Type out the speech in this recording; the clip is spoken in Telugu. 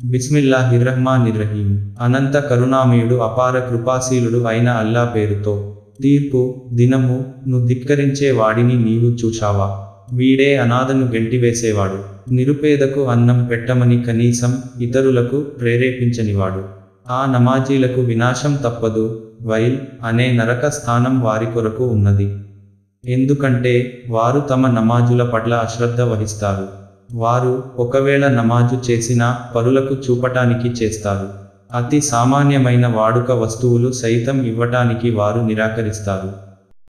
బిస్మిల్లాహిర్రహ్మానిర్రహీం అనంత కరుణామయుడు అపార కృపాశీలుడు అయిన అల్లా పేరుతో తీర్పు దినము ను ధిక్కరించే వాడిని నీవు చూశావా వీడే అనాథను గెంటివేసేవాడు నిరుపేదకు అన్నం పెట్టమని కనీసం ఇతరులకు ప్రేరేపించనివాడు ఆ నమాజీలకు వినాశం తప్పదు వైల్ అనే నరక స్థానం వారి కొరకు ఉన్నది ఎందుకంటే వారు తమ నమాజుల పట్ల అశ్రద్ధ వహిస్తారు వారు ఒకవేళ నమాజు చేసినా పరులకు చూపటానికి చేస్తారు అతి సామాన్యమైన వాడుక వస్తువులు సైతం ఇవ్వటానికి వారు నిరాకరిస్తారు